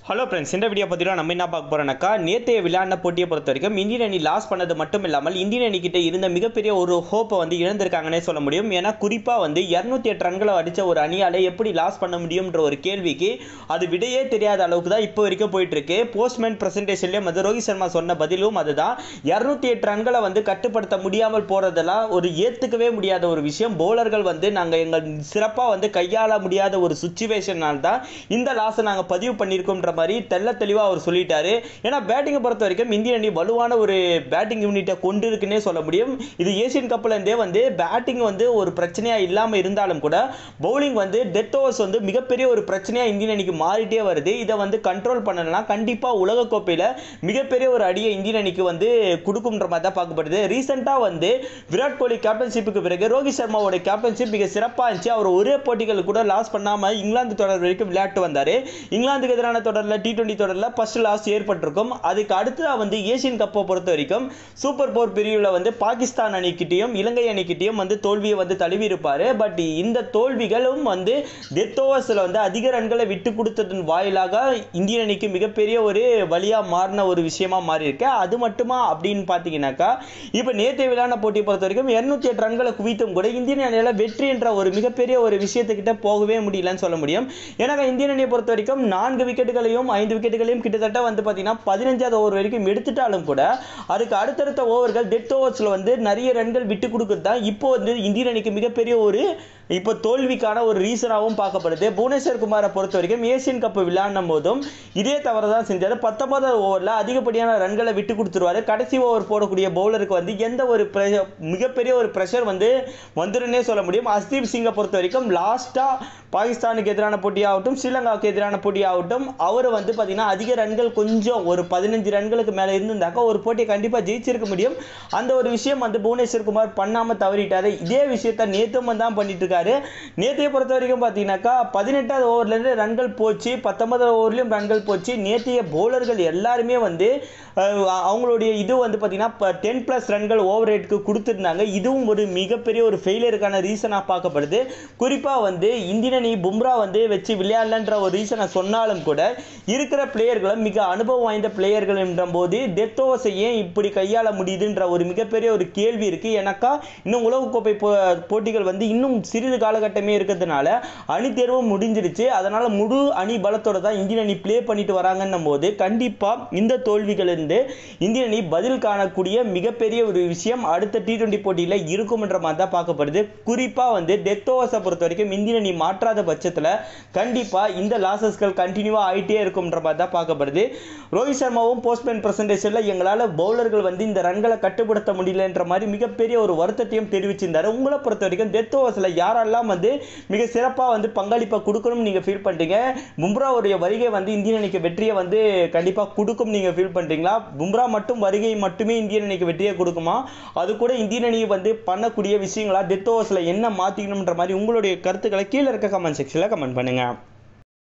hello friends இந்த video பார்த்தீங்கன்னா நம்ம என்ன பார்க்க போறோம்னாக்கா நேற்றைய விளையாடின போட்டியை பொறுத்த வரைக்கும் இந்தியன் அணி லாஸ் பண்ணது மட்டும் இல்லாமல் இந்தியன் அணி கிட்ட இருந்த மிகப்பெரிய ஒரு ஹோப்பை வந்து இழந்திருக்காங்கன்னே சொல்ல முடியும் ஏன்னா குறிப்பாக வந்து இரநூத்தி எட்டு ரன்களை அடித்த ஒரு அணியால் எப்படி லாஸ் பண்ண முடியும்ன்ற ஒரு கேள்விக்கு அது விடையே தெரியாத அளவுக்கு தான் இப்போ வரைக்கும் போயிட்டு இருக்கு போஸ்ட்மேன் பிரசன்டேஷன்லேயும் வந்து ரோஹித் சர்மா சொன்ன பதிலும் அதுதான் இரநூத்தி எட்டு ரன்களை வந்து கட்டுப்படுத்த முடியாமல் போறதெல்லாம் ஒரு ஏற்றுக்கவே முடியாத ஒரு விஷயம் பவுலர்கள் வந்து நாங்கள் எங்கள் சிறப்பாக வந்து கையாள முடியாத ஒரு சுச்சுவேஷனால் தான் இந்த லாஸை நாங்கள் பதிவு பண்ணியிருக்கோம்ன்ற மாதிரி தெள்ள தெளிவாக அவர் சொல்லிட்டாரு ஏன்னா பேட்டிங்கை பொறுத்த வரைக்கும் இந்திய அணி வலுவான ஒரு பேட்டிங் யூனிட்டை கொண்டு இருக்குன்னே சொல்ல முடியும் இது ஏசியன் கப்லேருந்தே வந்து பேட்டிங் வந்து ஒரு பிரச்சனையாக இல்லாமல் இருந்தாலும் கூட பவுலிங் வந்து டெத் ஓவர்ஸ் வந்து மிகப்பெரிய ஒரு பிரச்சனையாக இந்தியன் அணிக்கு மாறிட்டே வருது இதை வந்து கண்ட்ரோல் பண்ணலாம் கண்டிப்பாக உலகக்கோப்பையில் மிகப்பெரிய ஒரு அடியை இந்தியன் அணிக்கு வந்து கொடுக்கும்ன்ற மாதிரி தான் பார்க்கப்படுது ரீசெண்டாக வந்து விராட் கோலி கேப்டன்ஷிப்புக்கு பிறகு ரோஹித் சர்மாவோட கேப்டன்ஷிப் மிக சிறப்பாக இருந்துச்சு அவர் ஒரே போட்டிகள் கூட லாஸ் பண்ணாமல் இங்கிலாந்து தொடர் வரைக்கும் விளையாட்டு வந்தார் இங்கிலாந்துக்கு எதிரான தொடரில் டி டுவெண்ட்டி தொடரில் ஃபர்ஸ்ட் லாஸ் ஏற்பட்டிருக்கும் அதுக்கு அடுத்ததாக வந்து ஏசியன் கப்பை பொறுத்த வரைக்கும் சூப்பர் போர் பிரிவில் வந்து பாகிஸ்தான் அணிக்கிட்டையும் இலங்கை அணிக்கிட்டையும் வந்து தோல்வியை வந்து தழுவி இருப்பார் பட் இந்த தோல்விகளும் வந்து டெத் ஓவர்ஸில் வந்து அதிக ரன்களை விட்டு கொடுத்ததன் வாயிலாக இந்திய அணிக்கு மிகப்பெரிய ஒரு வழியாக மாறின ஒரு விஷயமா மாறி இருக்கு அது மட்டுமா அப்படின்னு பார்த்தீங்கன்னாக்கா இப்போ நேற்று விளையாட போட்டியை பொறுத்த வரைக்கும் இரநூத்தி எட்டு ரன்களை குவித்தும் கூட இந்தியன் அணியில் வெற்றி என்ற ஒரு மிகப்பெரிய ஒரு விஷயத்துக்கிட்ட போகவே முடியலன்னு சொல்ல முடியும் ஏன்னா இந்தியன் அணியை பொறுத்த வரைக்கும் நான்கு விக்கெட்டுகளையும் ஐந்து விக்கெட்டுகளையும் கிட்டத்தட்ட வந்து பார்த்தீங்கன்னா பதினஞ்சாவது ஓவர் வரைக்கும் எடுத்துட்டாலும் கூட அதுக்கு அடுத்தடுத்த ஓவர்கள் டெத் ஓவர்ஸில் வந்து நிறைய ரன்கள் விட்டு கொடுக்குறது தான் இப்போ வந்து இந்தியன் அணிக்கு மிகப்பெரிய ஒரு இப்போ தோல்விக்கான ஒரு ரீசனாகவும் பார்க்கப்படுது புவனேஸ்வர் குமாரை பொறுத்த வரைக்கும் ஏசியன் கப் விளையாடும் போதும் இதே தவறு தான் செஞ்சார் பத்தொன்பதாவது ஓவரில் அதிகப்படியான ரன்களை விட்டு கொடுத்துருவாரு கடைசி ஓவர் போடக்கூடிய பவுலருக்கு வந்து எந்த ஒரு pressure- மிகப்பெரிய ஒரு ப்ரெஷர் வந்து வந்துருன்னே சொல்ல முடியும் அஸ்தீப் சிங்கை பொறுத்த வரைக்கும் லாஸ்ட்டாக பாகிஸ்தானுக்கு எதிரான போட்டியாகட்டும் ஸ்ரீலங்காவுக்கு எதிரான போட்டியாகட்டும் அவர் வந்து பார்த்தீங்கன்னா அதிக ரன்கள் கொஞ்சம் ஒரு பதினஞ்சு ரன்களுக்கு மேலே இருந்திருந்தாக்கா ஒரு போட்டியை கண்டிப்பாக ஜெயிச்சிருக்க முடியும் அந்த ஒரு விஷயம் வந்து புவனேஸ்வர் குமார் பண்ணாமல் தவறிட்டாரு இதே விஷயத்த நேத்தும் தான் பண்ணிட்டு இருக்காரு நேத்தையை பொறுத்த வரைக்கும் பார்த்தீங்கன்னாக்கா பதினெட்டாவது ஓவர்லேருந்து ரன்கள் போச்சு பத்தொன்பதாவது ஓவர்லையும் ரன்கள் போச்சு நேற்றைய பவுலர்கள் எல்லாருமே வந்து அஹ், அவங்களுடைய இது வந்து பார்த்தீங்கன்னா டென் ப்ளஸ் ரன்கள் ஓவர் ரேட்டுக்கு கொடுத்துருந்தாங்க இதுவும் ஒரு மிகப்பெரிய ஒரு ஃபெயிலியருக்கான ரீசனாக பார்க்கப்படுது குறிப்பாக வந்து இந்தியன் அணி பும்ரா வந்து வச்சு விளையாடலன்ற ஒரு ரீசனை சொன்னாலும் கூட இருக்கிற பிளேயர்களும் மிக அனுபவம் வாய்ந்த பிளேயர்கள் என்ற போது டெத் ஓவர்ஸை ஏன் இப்படி கையாள முடியுதுன்ற ஒரு மிகப்பெரிய ஒரு கேள்வி இருக்கு எனக்கா இன்னும் உலகக்கோப்பை போ போட்டிகள் வந்து இன்னும் சிறிது காலகட்டமே இருக்கிறதுனால அணி தேர்வும் முடிஞ்சிருச்சு அதனால முழு அணி பலத்தோட தான் இந்தியன் அணி ப்ளே பண்ணிட்டு வராங்கன்னும் போது கண்டிப்பா இந்த தோல்விகள் இருந்து இந்தியன் அணி பதில் காணக்கூடிய மிகப்பெரிய ஒரு விஷயம் அடுத்த டி டுவெண்ட்டி போட்டியில் இருக்கும்ன்ற மாதிரி தான் பார்க்கப்படுது குறிப்பா வந்து டெத் ஓவர்ஸை பொறுத்த வரைக்கும் இந்தியன் அணி மாற்றாத பட்சத்தில் கண்டிப்பா இந்த லாசஸ்கள் கண்டினியூவா ஆயிட்டே இருக்கும்ன்ற மாதிரி தான் பார்க்கப்படுது ரோஹித் சர்மாவும் போஸ்ட்மேன் பிரசன்டேஷனில் எங்களால் பவுலர்கள் வந்து இந்த ரன்களை கட்டுப்படுத்த முடியலன்ற மாதிரி மிகப்பெரிய ஒரு வருத்தத்தையும் தெரிவிச்சிருந்தாரு உங்களை பொறுத்த வரைக்கும் டெத் ஓவர்ஸில் யாரெல்லாம் வந்து மிக சிறப்பாக வந்து பங்களிப்பை கொடுக்கணும்னு நீங்கள் ஃபீல் பண்ணுறீங்க பும்ராவுடைய வருகை வந்து இந்தியன் அணிக்கு வெற்றியை வந்து கண்டிப்பாக கொடுக்கும் நீங்கள் ஃபீல் பண்ணுறீங்களா பும்ரா மட்டும் வருகை மட்டுமே இந்தியன் அணிக்கு வெற்றியை கொடுக்குமா அது கூட இந்தியன் அணி வந்து பண்ணக்கூடிய விஷயங்களா டெத் ஓவர்ஸில் என்ன மாற்றிக்கணுன்ற மாதிரி உங்களுடைய கருத்துக்களை கீழே இருக்க கமெண்ட் செக்ஷனில் கமெண்ட் பண்ணுங்கள்